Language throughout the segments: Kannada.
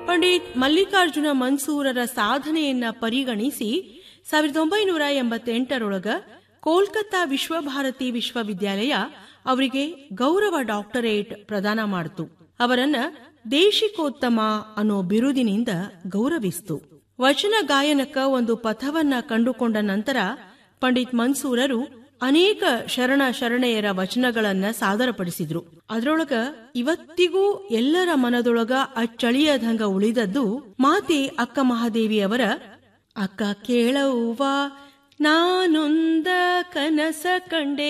ಪಂಡಿತ್ ಮಲ್ಲಿಕಾರ್ಜುನ ಮನ್ಸೂರರ ಸಾಧನೆಯನ್ನ ಪರಿಗಣಿಸಿ ಸಾವಿರದ ಒಂಬೈನೂರ ಎಂಬತ್ತೆಂಟರೊಳಗ ಕೋಲ್ಕತ್ತಾ ವಿಶ್ವಭಾರತಿ ವಿಶ್ವವಿದ್ಯಾಲಯ ಅವರಿಗೆ ಗೌರವ ಡಾಕ್ಟರೇಟ್ ಪ್ರದಾನ ಮಾಡಿತು ಅವರನ್ನ ದೇಶಿಕೋತ್ತಮ ಅನ್ನೋ ಬಿರುದಿನಿಂದ ಗೌರವಿಸಿತು ವಚನ ಗಾಯನಕ್ಕ ಒಂದು ಪಥವನ್ನ ಕಂಡುಕೊಂಡ ನಂತರ ಪಂಡಿತ್ ಮನ್ಸೂರರು ಅನೇಕ ಶರಣ ಶರಣೆಯರ ವಚನಗಳನ್ನ ಸಾದರಪಡಿಸಿದ್ರು ಅದರೊಳಗ ಇವತ್ತಿಗೂ ಎಲ್ಲರ ಮನದೊಳಗ ಅಚ್ಚಳಿಯದಂಗ ಉಳಿದದ್ದು ಮಾತೆ ಅಕ್ಕ ಮಹಾದೇವಿಯವರ ಅಕ್ಕ ಕೇಳವ್ವ ನಾನೊಂದ ಕನಸ ಕಂಡೆ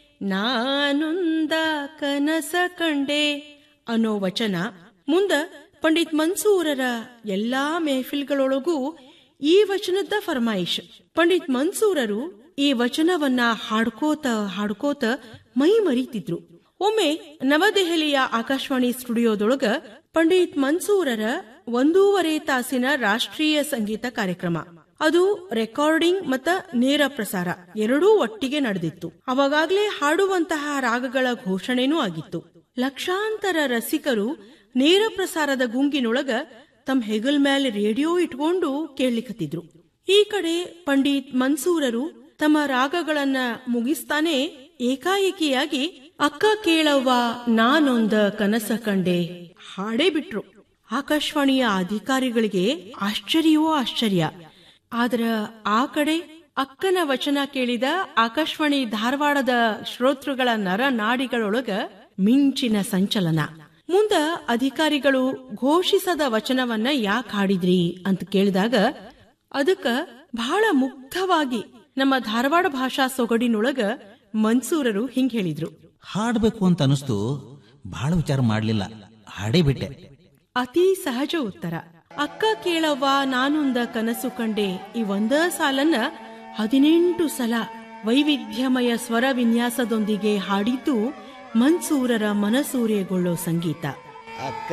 ನಾನೊಂದ ಕನಸ ಕಂಡೆ ಅನ್ನೋ ವಚನ ಮುಂದ ಪಂಡಿತ್ ಮನ್ಸೂರರ ಎಲ್ಲಾ ಮೆಹಫಿಲ್ಗಳೊಳಗೂ ಈ ವಚನದ ಫರ್ಮಾಯಿಶ್ ಪಂಡಿತ್ ಮನ್ಸೂರರು ಈ ವಚನವನ್ನ ಹಾಡ್ಕೋತ ಹಾಡ್ಕೋತ ಮೈ ಮರಿತಿದ್ರು ಒಮ್ಮೆ ನವದೆಹಲಿಯ ಆಕಾಶವಾಣಿ ಸ್ಟುಡಿಯೋದೊಳಗ ಪಂಡಿತ್ ಮನ್ಸೂರರ ಒಂದೂವರೆ ತಾಸಿನ ರಾಷ್ಟ್ರೀಯ ಸಂಗೀತ ಕಾರ್ಯಕ್ರಮ ಅದು ರೆಕಾರ್ಡಿಂಗ್ ಮತ್ತ ನೇರ ಪ್ರಸಾರ ಎರಡೂ ಒಟ್ಟಿಗೆ ನಡೆದಿತ್ತು ಅವಾಗಲೇ ಹಾಡುವಂತಹ ರಾಗಗಳ ಘೋಷಣೆನೂ ಆಗಿತ್ತು ಲಕ್ಷಾಂತರ ರಸಿಕರು ನೇರ ಪ್ರಸಾರದ ಗುಂಗಿನೊಳಗ ತಮ್ಮ ಹೆಗಲ್ ಮೇಲೆ ರೇಡಿಯೋ ಇಟ್ಕೊಂಡು ಕೇಳಲಿಕತ್ತಿದ್ರು ಈ ಕಡೆ ಪಂಡಿತ್ ಮನ್ಸೂರರು ತಮ್ಮ ರಾಗಗಳನ್ನ ಮುಗಿಸ್ತಾನೆ ಏಕಾಏಕಿಯಾಗಿ ಅಕ್ಕ ಕೇಳವ್ವ ನಾನೊಂದ ಕನಸ ಕಂಡೆ ಹಾಡೇ ಬಿಟ್ರು ಆಕಾಶವಾಣಿಯ ಅಧಿಕಾರಿಗಳಿಗೆ ಆಶ್ಚರ್ಯವೋ ಆಶ್ಚರ್ಯ ಆದ್ರ ಆ ಕಡೆ ಅಕ್ಕನ ವಚನ ಕೇಳಿದ ಆಕಾಶವಾಣಿ ಧಾರವಾಡದ ಶ್ರೋತೃಗಳ ನರ ನಾಡಿಗಳೊಳಗ ಮಿಂಚಿನ ಸಂಚಲನ ಮುಂದ ಅಧಿಕಾರಿಗಳು ಘೋಷಿಸದ ವಚನವನ್ನ ಯಾಕೆ ಹಾಡಿದ್ರಿ ಅಂತ ಕೇಳಿದಾಗ ಅದಕ್ಕ ಬಹಳ ಮುಗ್ಧವಾಗಿ ನಮ್ಮ ಧಾರವಾಡ ಭಾಷಾ ಸೊಗಡಿನೊಳಗ ಮನ್ಸೂರರು ಹಿಂಗ್ ಹೇಳಿದ್ರು ಹಾಡ್ಬೇಕು ಅಂತ ಅನಿಸ್ತು ಬಹಳ ವಿಚಾರ ಮಾಡ್ಲಿಲ್ಲ ಹಾಡೇ ಬಿಟ್ಟೆ ಅತಿ ಸಹಜ ಉತ್ತರ ಅಕ್ಕ ಕೇಳವ್ವ ನಾನೊಂದ ಕನಸು ಕಂಡೆ ಈ ಒಂದ ಸಾಲನ್ನ ಹದಿನೆಂಟು ಸಲ ವೈವಿಧ್ಯಮಯ ಸ್ವರ ವಿನ್ಯಾಸದೊಂದಿಗೆ ಹಾಡಿದ್ದು ಮನ್ಸೂರರ ಮನಸೂರೆಗೊಳ್ಳೋ ಸಂಗೀತ ಅಕ್ಕ